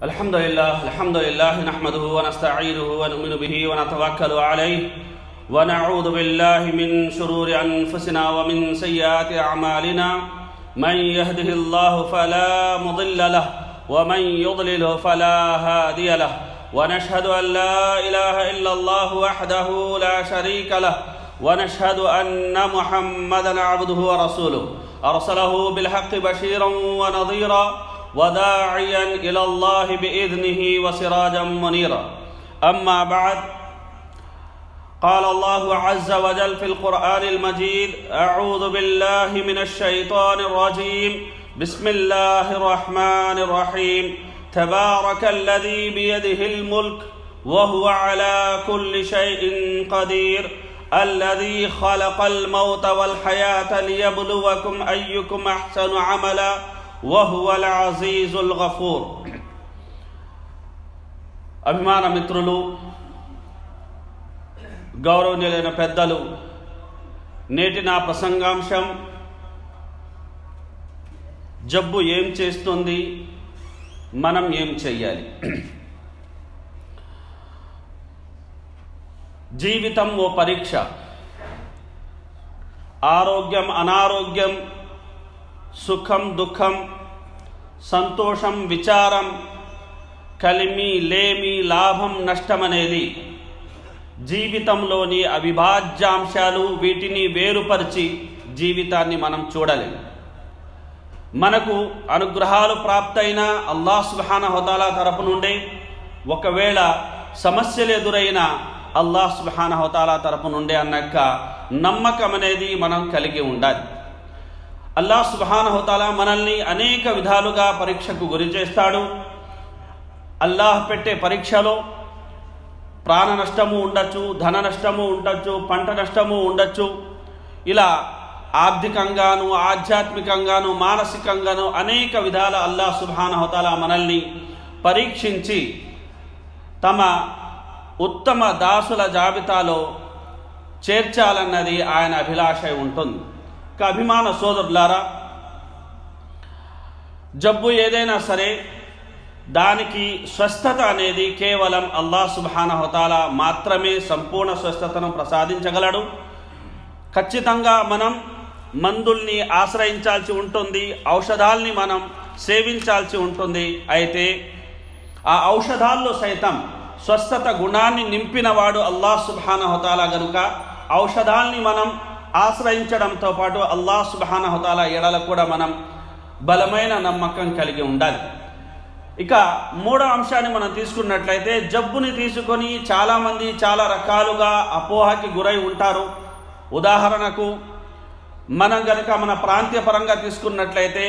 الحمد لله الحمد لله نحمده ونستعينه ونؤمن به ونتوكل عليه ونعوذ بالله من شرور انفسنا ومن سيئات اعمالنا من يهده الله فلا مضل له ومن يضلله فلا هادي له ونشهد ان لا اله الا الله وحده لا شريك له ونشهد ان محمدا عبده ورسوله ارسله بالحق بشيرا ونظيرا وداعيا الى الله باذنه وسراجا منيرا اما بعد قال الله عز وجل في القران المجيد اعوذ بالله من الشيطان الرجيم بسم الله الرحمن الرحيم تبارك الذي بيده الملك وهو على كل شيء قدير الذي خلق الموت والحياه ليبلوكم ايكم احسن عملا وهو العزيز الغفور అభిమాన మిత్రులు గౌరవనీయులైన పెద్దలు నేటి నా ప్రసంగాంశం జబ్బు ఏం చేస్తుంది మనం ఏం చెయ్యాలి జీవితం ఓ పరీక్ష ఆరోగ్యం అనారోగ్యం సుఖం దుఃఖం సంతోషం విచారం కలిమి లేమి లాభం నష్టం అనేది జీవితంలోని అవిభాజ్యాంశాలు వీటిని వేరుపరిచి జీవితాన్ని మనం చూడలేము మనకు అనుగ్రహాలు ప్రాప్తయిన అల్లాహ్ సుబ్హాన హోతాలా తరపు నుండి ఒకవేళ సమస్యలు ఎదురైన అల్లాహ్ సుబ్హాన హోతాలా తరపు నుండి అన్నాక నమ్మకం అనేది మనం కలిగి ఉండాలి అల్లాహ్ సుబ్హాన హోతాలా మనల్ని అనేక విధాలుగా పరీక్షకు గురి చేస్తాడు అల్లాహ్ పెట్టే పరీక్షలో ప్రాణ నష్టము ఉండొచ్చు ధన నష్టము ఉండొచ్చు పంట నష్టము ఉండొచ్చు ఇలా ఆర్థికంగాను ఆధ్యాత్మికంగాను మానసికంగాను అనేక విధాల అల్లాహ్ సుబ్హాన హోతాలా మనల్ని పరీక్షించి తమ ఉత్తమ దాసుల జాబితాలో చేర్చాలన్నది ఆయన అభిలాష ఉంటుంది ఇక అభిమాన సోదరులారా జబ్బు ఏదైనా సరే దానికి స్వస్థత అనేది కేవలం అల్లాహ్ సుబ్హాన హోతాలా మాత్రమే సంపూర్ణ స్వస్థతను ప్రసాదించగలడు ఖచ్చితంగా మనం మందుల్ని ఆశ్రయించాల్సి ఉంటుంది ఔషధాల్ని మనం సేవించాల్సి ఉంటుంది అయితే ఆ ఔషధాల్లో సైతం స్వస్థత గుణాన్ని నింపినవాడు అల్లాహ్ సుబ్హాన హోతాలా గనుక ఔషధాల్ని మనం ఆశ్రయించడంతో పాటు అల్లాహ్ సుబ్హాన హోతాలా ఎడల కూడా మనం బలమైన నమ్మకం కలిగి ఉండాలి ఇక మూడో అంశాన్ని మనం తీసుకున్నట్లయితే జబ్బుని తీసుకొని చాలామంది చాలా రకాలుగా అపోహకి గురై ఉంటారు ఉదాహరణకు మనం గనుక మన ప్రాంతీయ పరంగా తీసుకున్నట్లయితే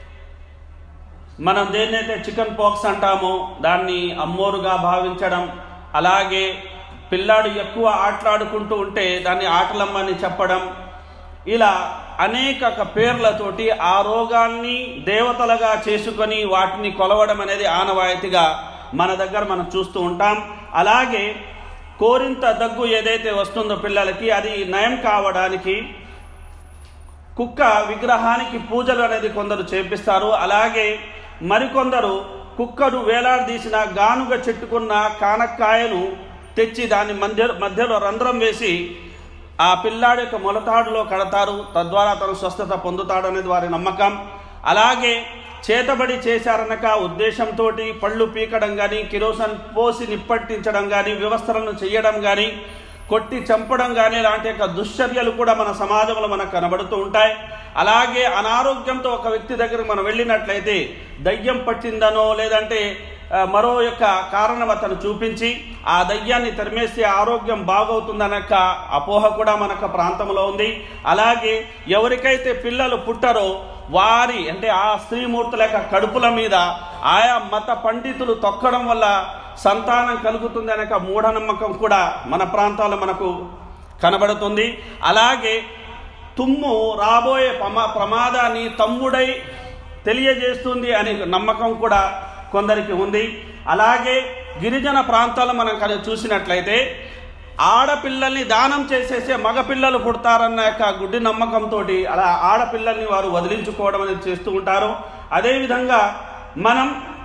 మనం దేన్నైతే చికెన్ పాక్స్ అంటామో దాన్ని అమ్మోరుగా భావించడం అలాగే పిల్లాడు ఎక్కువ ఆటలాడుకుంటూ ఉంటే దాన్ని ఆటలమ్మని చెప్పడం ఇలా అనేక పేర్లతోటి ఆ రోగాల్ని దేవతలుగా చేసుకొని వాటిని కొలవడం అనేది ఆనవాయితీగా మన దగ్గర మనం చూస్తూ ఉంటాం అలాగే కోరింత దగ్గు ఏదైతే వస్తుందో పిల్లలకి అది నయం కావడానికి కుక్క విగ్రహానికి పూజలు అనేది కొందరు చేపిస్తారు అలాగే మరికొందరు కుక్కను వేలాడదీసిన గానుగ చెట్టుకున్న కానక్కాయను తెచ్చి దాని మధ్య మధ్యలో రంధ్రం వేసి ఆ పిల్లాడి యొక్క మొలతాడులో కడతారు తద్వారా తను స్వస్థత పొందుతాడనేది వారి నమ్మకం అలాగే చేతబడి చేశారనక ఉద్దేశంతో పళ్ళు పీకడం కానీ కిరోసన్ పోసి నిప్పట్టించడం కానీ వ్యవస్థలను చేయడం కానీ కొట్టి చంపడం కానీ లాంటి యొక్క దుశ్చర్యలు కూడా మన సమాజంలో మనకు కనబడుతూ ఉంటాయి అలాగే అనారోగ్యంతో ఒక వ్యక్తి దగ్గరికి మనం వెళ్ళినట్లయితే దయ్యం పట్టిందనో లేదంటే మరో యొక్క కారణం అతను చూపించి ఆ దయ్యాన్ని తరిమేస్తే ఆరోగ్యం బాగవుతుందనక అపోహ కూడా మనకు ప్రాంతంలో ఉంది అలాగే ఎవరికైతే పిల్లలు పుట్టరో వారి అంటే ఆ స్త్రీమూర్తుల యొక్క కడుపుల మీద ఆయా మత పండితులు తొక్కడం వల్ల సంతానం కలుగుతుంది అనక మూఢనమ్మకం కూడా మన ప్రాంతాల్లో మనకు కనబడుతుంది అలాగే తుమ్ము రాబోయే ప్రమా ప్రమాదాన్ని తమ్ముడై తెలియజేస్తుంది అనే నమ్మకం కూడా కొందరికి ఉంది అలాగే గిరిజన ప్రాంతాలు మనం కనుక చూసినట్లయితే ఆడపిల్లల్ని దానం చేసేసే మగపిల్లలు పుడతారన్న యొక్క గుడ్డి నమ్మకంతో అలా ఆడపిల్లల్ని వారు వదిలించుకోవడం అనేది చేస్తూ ఉంటారు అదేవిధంగా మనం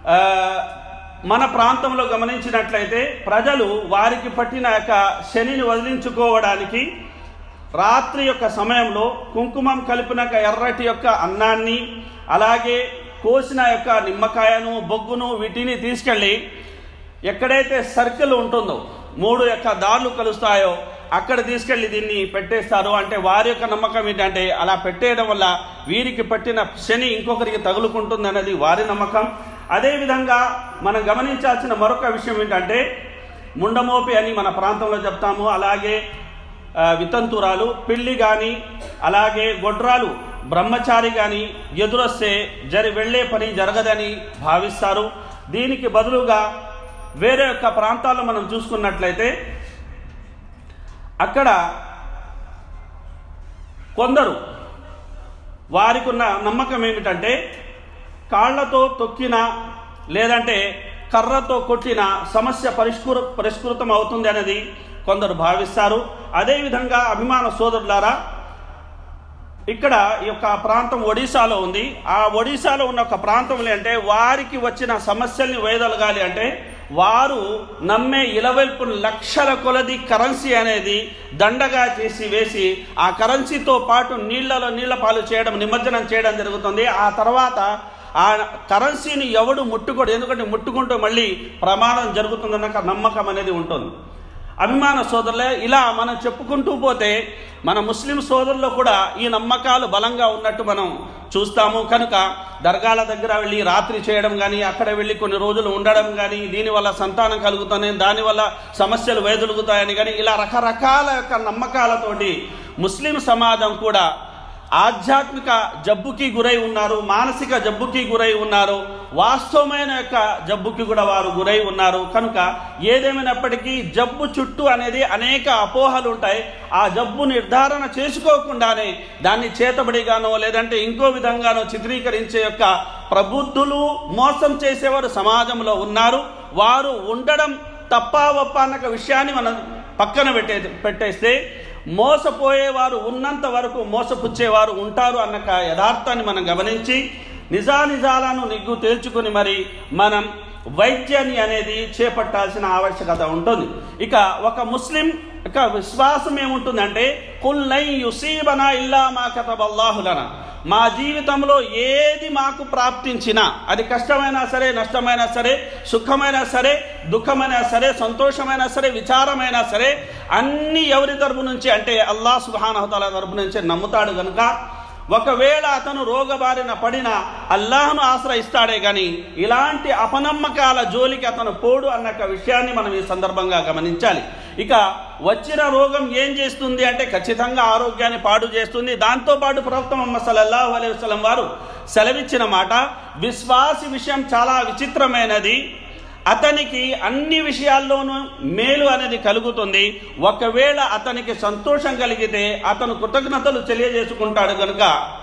ఆ, మన ప్రాంతంలో గమనించినట్లయితే ప్రజలు వారికి పట్టిన యొక్క శనిని వదిలించుకోవడానికి రాత్రి యొక్క సమయంలో కుంకుమం కలిపిన యొక్క ఎర్రటి యొక్క అన్నాన్ని అలాగే కోసిన యొక్క నిమ్మకాయను బొగ్గును వీటిని తీసుకెళ్ళి ఎక్కడైతే సర్కిల్ ఉంటుందో మూడు యొక్క దారులు కలుస్తాయో అక్కడ తీసుకెళ్లి దీన్ని పెట్టేస్తారు అంటే వారి యొక్క నమ్మకం ఏంటంటే అలా పెట్టేయడం వల్ల వీరికి పట్టిన శని ఇంకొకరికి తగులుకుంటుంది అనేది వారి నమ్మకం అదేవిధంగా మనం గమనించాల్సిన మరొక విషయం ఏంటంటే ముండమోపి అని మన ప్రాంతంలో చెప్తాము అలాగే ఆ, వితంతురాలు పిల్లి కానీ అలాగే గొడ్రాలు బ్రహ్మచారి కానీ ఎదురొస్తే జరి వెళ్ళే పని జరగదని భావిస్తారు దీనికి బదులుగా వేరే యొక్క ప్రాంతాల్లో మనం చూసుకున్నట్లయితే అక్కడ కొందరు వారికి ఉన్న నమ్మకం ఏమిటంటే కాళ్లతో తొక్కిన లేదంటే కర్రతో కొట్టిన సమస్య పరిష్కృ పరిష్కృతం అవుతుంది అనేది కొందరు భావిస్తారు అదేవిధంగా అభిమాన సోదరులారా ఇక్కడ ఈ యొక్క ప్రాంతం ఒడిశాలో ఉంది ఆ ఒడిశాలో ఉన్న ఒక ప్రాంతంలో అంటే వారికి వచ్చిన సమస్యల్ని వేయగలగాలి అంటే వారు నమ్మే ఇలవైపు లక్షల కొలది కరెన్సీ అనేది దండగా చేసి వేసి ఆ కరెన్సీతో పాటు నీళ్లలో నీళ్ల పాలు చేయడం నిమజ్జనం చేయడం జరుగుతుంది ఆ తర్వాత ఆ కరెన్సీని ఎవడు ముట్టుకోడు ఎందుకంటే ముట్టుకుంటూ మళ్ళీ ప్రమాదం జరుగుతుందన్న నమ్మకం అనేది ఉంటుంది అభిమాన సోదరులే ఇలా మనం చెప్పుకుంటూ పోతే మన ముస్లిం సోదరులు కూడా ఈ నమ్మకాలు బలంగా ఉన్నట్టు మనం చూస్తాము కనుక దర్గాల దగ్గర వెళ్ళి రాత్రి చేయడం కానీ అక్కడ వెళ్ళి కొన్ని రోజులు ఉండడం కానీ దీనివల్ల సంతానం కలుగుతుంది దానివల్ల సమస్యలు వేదొలుగుతాయని కానీ ఇలా రకరకాల యొక్క నమ్మకాలతోటి ముస్లిం సమాజం కూడా ఆధ్యాత్మిక జబ్బుకి గురై ఉన్నారు మానసిక జబ్బుకి గురై ఉన్నారు వాస్తవమైన యొక్క జబ్బుకి కూడా వారు గురై ఉన్నారు కనుక ఏదేమైనప్పటికీ జబ్బు చుట్టూ అనేది అనేక అపోహలు ఉంటాయి ఆ జబ్బు నిర్ధారణ చేసుకోకుండానే దాన్ని చేతబడిగానో లేదంటే ఇంకో విధంగానో చిత్రీకరించే యొక్క ప్రబుద్ధులు మోసం చేసేవారు సమాజంలో ఉన్నారు వారు ఉండడం తప్పా ఒప్ప అన్న విషయాన్ని మనం పక్కన పెట్టే పెట్టేస్తే మోసపోయేవారు ఉన్నంత వరకు మోసపుచ్చేవారు ఉంటారు అన్న క- యథార్థాన్ని మనం గమనించి నిజానిజాలను నిగ్గు తేల్చుకుని మరి మనం వైద్యాన్ని అనేది చేపట్టాల్సిన ఆవశ్యకత ఉంటుంది ఇక ఒక ముస్లిం యొక్క విశ్వాసం ఏముంటుందంటే కుల్లై యుసీబనా ఇల్లా మా కతబల్లాహులన మా జీవితంలో ఏది మాకు ప్రాప్తించినా అది కష్టమైనా సరే నష్టమైనా సరే సుఖమైనా సరే దుఃఖమైనా సరే సంతోషమైనా సరే విచారమైనా సరే అన్ని ఎవరి తరపు నుంచి అంటే అల్లా సుబానహతాల తరపు నుంచి నమ్ముతాడు కనుక ఒకవేళ అతను రోగబారిన పడిన అల్లాహను ఆశ్రయిస్తాడే గాని ఇలాంటి అపనమ్మకాల జోలికి అతను పోడు అన్న ఒక విషయాన్ని మనం ఈ సందర్భంగా గమనించాలి ఇక వచ్చిన రోగం ఏం చేస్తుంది అంటే ఖచ్చితంగా ఆరోగ్యాన్ని పాడు చేస్తుంది దాంతోపాటు ప్రవక్త మొహమ్మద్ సల్లల్లాహు అలైహి వసల్లం వారు సెలవిచ్చిన మాట విశ్వాసి విషయం చాలా విచిత్రమైనది అతనికి అన్ని విషయాల్లోనూ మేలు అనేది కలుగుతుంది ఒకవేళ అతనికి సంతోషం కలిగితే అతను కృతజ్ఞతలు తెలియజేసుకుంటాడు కనుక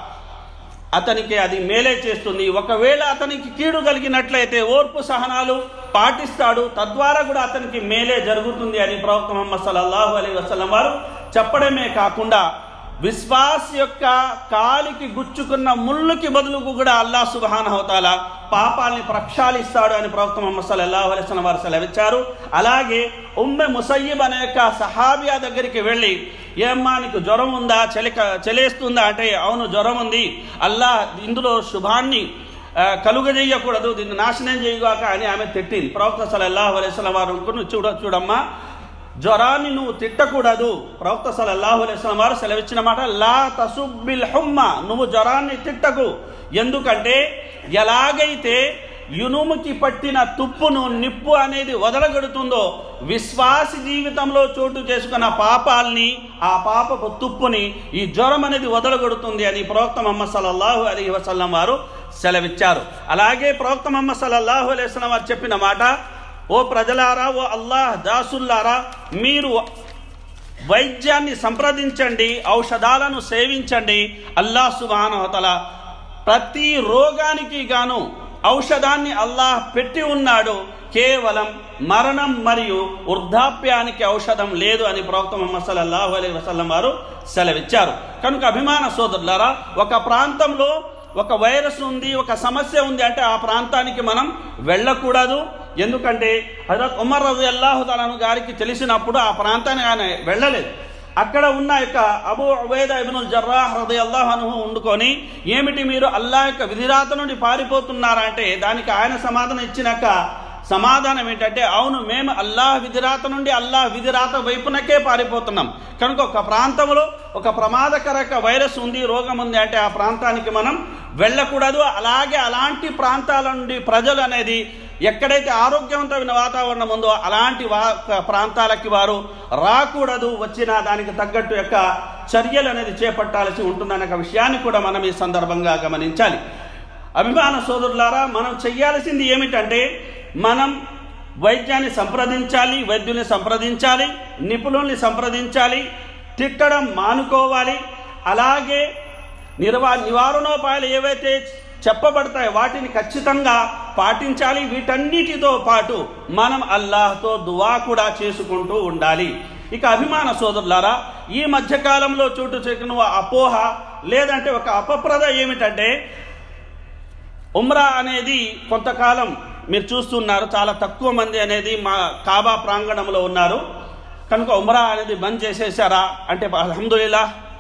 అతనికి అది మేలే చేస్తుంది ఒకవేళ అతనికి కీడు కలిగినట్లయితే ఓర్పు సహనాలు పాటిస్తాడు తద్వారా కూడా అతనికి మేలే జరుగుతుంది అని ప్రవక్త ముహమ్మద్ సల్లల్లాహు అలై వసల్లం వారు చెప్పడమే కాకుండా విశ్వాస్ యొక్క కాలికి గుచ్చుకున్న ముళ్ళుకి బదులుకు కూడా అల్లా సుబహానహతాల పాపాల్ని ప్రక్షాళిస్తాడు అని ప్రవక్త ముహమ్మద్ సల్లల్లాహు అలైహి వసల్లం వారు సెలవిచ్చారు అలాగే ఉమ్మె ముసయ్యిబ్ అనే యొక్క సహాబియా దగ్గరికి వెళ్ళి ఏమ్మా నీకు జ్వరం ఉందా చలిక చలేస్తుందా అంటే అవును జ్వరం ఉంది అల్లా ఇందులో శుభాన్ని ఆ, కలుగజేయకూడదు దీన్ని నాశనం చేయగాక అని ఆమె తిట్టింది ప్రవక్త సల్లల్లాహు అలైహి వసల్లం వారు అనుకుని చూడ చూడమ్మా జ్వరాన్ని నువ్వు తిట్టకూడదు ప్రవక్త సల్లల్లాహు అలైహి వసల్లం వారు సెలవిచ్చిన మాట లా తసుబ్బిల్ హుమ్మ నువ్వు జ్వరాన్ని తిట్టకు ఎందుకంటే ఎలాగైతే యునుముకి పట్టిన తుప్పును నిప్పు అనేది వదలగడుతుందో విశ్వాసి జీవితంలో చోటు చేసుకున్న పాపాల్ని ఆ పాపపు తుప్పుని ఈ జ్వరం అనేది వదలగొడుతుంది అని ప్రవక్త మహమ్మద్ సల్లల్లాహు అలీ వసల్లం వారు సెలవిచ్చారు అలాగే ప్రవక్త మహమ్మద్ సల్లల్లాహు అలైహి వసల్లం వారు చెప్పిన మాట ఓ ప్రజలారా ఓ అల్లాహ్ దాసుల్లారా మీరు వైద్యాన్ని సంప్రదించండి ఔషధాలను సేవించండి అల్లాహ్ సుబానవతల ప్రతి రోగానికి గాను ఔషధాన్ని అల్లాహ్ పెట్టి ఉన్నాడు కేవలం మరణం మరియు వృద్ధాప్యానికి ఔషధం లేదు అని ప్రవక్త ముహమ్మద్ సల్లల్లాహు అలైహి వసల్లం వారు సెలవిచ్చారు కనుక అభిమాన సోదరులారా ఒక ప్రాంతంలో ఒక వైరస్ ఉంది ఒక సమస్య ఉంది అంటే ఆ ప్రాంతానికి మనం వెళ్ళకూడదు ఎందుకంటే హజరత్ ఉమర్ రజి అల్లాహుతాలను గారికి తెలిసినప్పుడు ఆ ప్రాంతానికి ఆయన వెళ్ళలేదు అక్కడ ఉన్న యొక్క అబూ ఉబైద ఇబ్నుల్ జర్రాహ్ రది అల్లాహను వండుకొని ఏమిటి మీరు అల్లా యొక్క విధిరాత నుండి పారిపోతున్నారా అంటే దానికి ఆయన సమాధానం ఇచ్చినాక సమాధానం ఏంటంటే అవును మేము అల్లాహ్ విధిరాత నుండి అల్లాహ్ విధిరాత వైపునకే పారిపోతున్నాం కనుక ఒక ప్రాంతంలో ఒక ప్రమాదకరక వైరస్ ఉంది రోగం ఉంది అంటే ఆ ప్రాంతానికి మనం వెళ్ళకూడదు అలాగే అలాంటి ప్రాంతాల నుండి ప్రజలు అనేది ఎక్కడైతే ఆరోగ్యవంతమైన వాతావరణం ఉందో అలాంటి వా ప్రాంతాలకి వారు రాకూడదు వచ్చిన దానికి తగ్గట్టు యొక్క చర్యలు అనేది చేపట్టాల్సి ఉంటుందనే ఒక విషయాన్ని కూడా మనం ఈ సందర్భంగా గమనించాలి అభిమాన సోదరులారా మనం చెయ్యాల్సింది ఏమిటంటే మనం వైద్యాన్ని సంప్రదించాలి వైద్యుని సంప్రదించాలి నిపుణుల్ని సంప్రదించాలి తిట్టడం మానుకోవాలి అలాగే నిర్వా నివారణోపాయాలు ఏవైతే చెప్పబడతాయో వాటిని ఖచ్చితంగా పాటించాలి వీటన్నిటితో పాటు మనం అల్లాహ్తో దువా కూడా చేసుకుంటూ ఉండాలి ఇక అభిమాన సోదరులారా ఈ మధ్యకాలంలో చోటు చెక్కిన అపోహ లేదంటే ఒక అపప్రద ఏమిటంటే ఉమ్రా అనేది కొంతకాలం మీరు చూస్తున్నారు చాలా తక్కువ మంది అనేది మా కాబా ప్రాంగణంలో ఉన్నారు కనుక ఉమ్రా అనేది బంద్ చేసేసారా అంటే అల్హమ్దుల్లా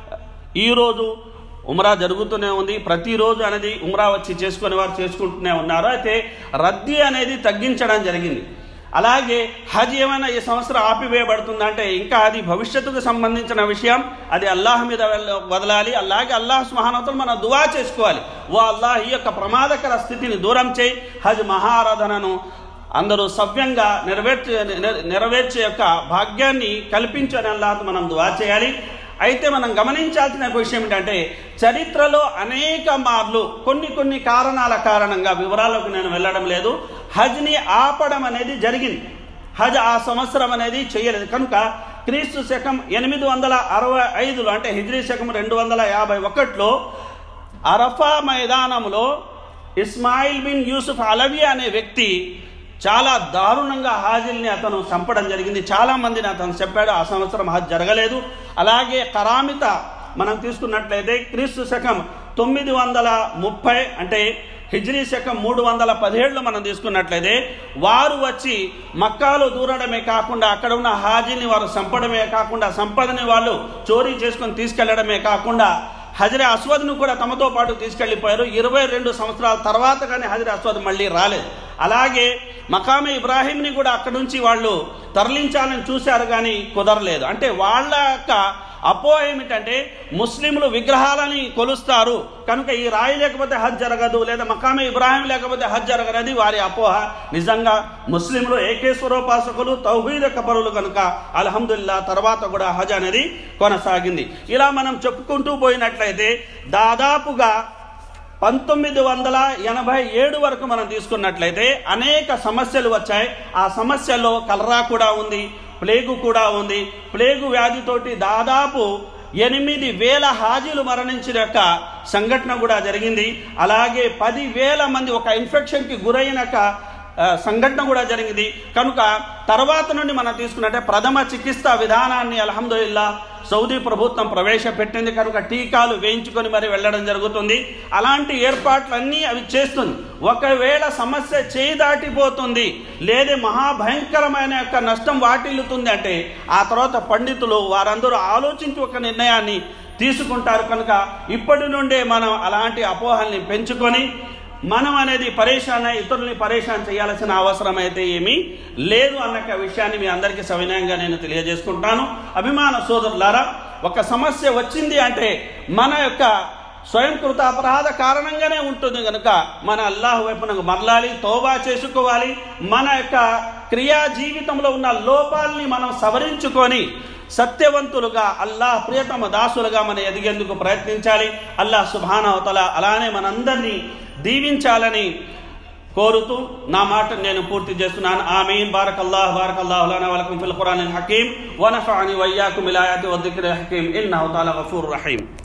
ఈరోజు ఉమ్రా జరుగుతూనే ఉంది ప్రతిరోజు అనేది ఉమ్రా వచ్చి చేసుకునే వారు చేసుకుంటూనే ఉన్నారు అయితే రద్దీ అనేది తగ్గించడం జరిగింది అలాగే హజ్ ఏమైనా ఈ సంవత్సరం ఆపివేయబడుతుందంటే ఇంకా అది భవిష్యత్తుకు సంబంధించిన విషయం అది అల్లాహ్ మీద వెళ్ళ- వదలాలి అలాగే అల్లాహ్ సుహానతలు మనం దువా చేసుకోవాలి ఓ అల్లాహ్ ఈ యొక్క ప్రమాదకర స్థితిని దూరం చేయి హజ్ మహారాధనను అందరూ సవ్యంగా నెరవేర్చే నెర- నెరవేర్చే యొక్క భాగ్యాన్ని కల్పించని అల్లాహ్ మనం దువా చేయాలి అయితే మనం గమనించాల్సిన విషయం ఏంటంటే చరిత్రలో అనేక మార్లు కొన్ని కొన్ని కారణాల కారణంగా వివరాలకు నేను వెళ్ళడం లేదు హజ్ని ఆపడం అనేది జరిగింది హజ్ ఆ సంవత్సరం అనేది చేయలేదు కనుక క్రీస్తు శకం ఎనిమిది వందల అరవై ఐదులో అంటే హిజ్రీ శకం రెండు వందల యాభై ఒకటిలో అరఫా మైదానంలో ఇస్మాయిల్ బిన్ యూసుఫ్ అలవి అనే వ్యక్తి చాలా దారుణంగా హాజిల్ని అతను చంపడం జరిగింది చాలా మందిని అతను చెప్పాడు ఆ సంవత్సరం హజ్ జరగలేదు అలాగే కరామిత మనం తీసుకున్నట్లయితే క్రీస్తు శకం తొమ్మిది వందల ముప్పై అంటే హిజ్రీ శకం మూడు వందల పదిహేడులో మనం తీసుకున్నట్లయితే వారు వచ్చి మక్కాలో దూరడమే కాకుండా అక్కడ ఉన్న హాజీని వారు చంపడమే కాకుండా సంపదని వాళ్ళు చోరీ చేసుకొని తీసుకెళ్లడమే కాకుండా హజరే అస్వద్ను కూడా తమతో పాటు తీసుకెళ్లిపోయారు ఇరవై రెండు సంవత్సరాల తర్వాత కానీ హజరే అస్వద్ మళ్ళీ రాలేదు అలాగే మకామే ఇబ్రాహీంని కూడా అక్కడి నుంచి వాళ్ళు తరలించాలని చూశారు కానీ కుదరలేదు అంటే వాళ్ళ యొక్క అపో ఏమిటంటే ముస్లింలు విగ్రహాలని కొలుస్తారు కనుక ఈ రాయి లేకపోతే హజ్ జరగదు లేదా మకామే ఇబ్రాహీం లేకపోతే హజ్ జరగనది వారి అపోహ నిజంగా ముస్లింలు ఏకేశ్వరోపాసకులు తౌహీద్ యొక్క పరులు కనుక అల్హమ్దుల్లా తర్వాత కూడా హజ్ అనేది కొనసాగింది ఇలా మనం చెప్పుకుంటూ పోయినట్లయితే దాదాపుగా పంతొమ్మిది వందల ఎనభై ఏడు వరకు మనం తీసుకున్నట్లయితే అనేక సమస్యలు వచ్చాయి ఆ సమస్యల్లో కలరా కూడా ఉంది ప్లేగు కూడా ఉంది ప్లేగు వ్యాధితోటి దాదాపు ఎనిమిది వేల హాజీలు మరణించిన యొక్క సంఘటన కూడా జరిగింది అలాగే పది వేల మంది ఒక ఇన్ఫెక్షన్కి గురైన యొక్క, ఆ, సంఘటన కూడా జరిగింది కనుక తర్వాత నుండి మనం తీసుకున్నట్టే ప్రథమ చికిత్స విధానాన్ని అల్హమ్దుల్లా సౌదీ ప్రభుత్వం ప్రవేశపెట్టింది కనుక టీకాలు వేయించుకొని మరి వెళ్ళడం జరుగుతుంది అలాంటి ఏర్పాట్లన్నీ అవి చేస్తుంది ఒకవేళ సమస్య చేయి దాటిపోతుంది లేదా మహాభయంకరమైన యొక్క నష్టం వాటిల్లుతుంది అంటే ఆ తర్వాత పండితులు వారందరూ ఆలోచించి ఒక నిర్ణయాన్ని తీసుకుంటారు కనుక ఇప్పటి నుండే మనం అలాంటి అపోహల్ని పెంచుకొని మనం అనేది పరేషాన్ అయి ఇతరుల్ని పరేషాన్ చేయాల్సిన అవసరం అయితే ఏమీ లేదు అన్న యొక్క విషయాన్ని మీ అందరికీ సవినయంగా నేను తెలియజేసుకుంటాను అభిమాన సోదరులారా ఒక సమస్య వచ్చింది అంటే మన యొక్క స్వయంకృత అపరాధ కారణంగానే ఉంటుంది కనుక మన అల్లాహ్ వైపునకు మరలాలి తోబా చేసుకోవాలి మన యొక్క క్రియా జీవితంలో ఉన్న లోపాలని మనం సవరించుకొని సత్యవంతులుగా అల్లాహ్ ప్రియతమ దాసులుగా మనం ఎదిగేందుకు ప్రయత్నించాలి అల్లాహ్ సుభానవతల అలానే మనందరినీ దీవించాలని కోరుతూ నా మాట నేను పూర్తి చేస్తున్నాను ఆమీన్ బారక్ అల్లాహ్ బారక్ అల్లాహ్ లనా వలకుం ఫిల్ ఖురానిల్ హకీం వనఫఅని వయ్యాకుం ఇలాయతి వద్దిక్రిల్ హకీం ఇన్నహు తాలా గఫూర్ రహీం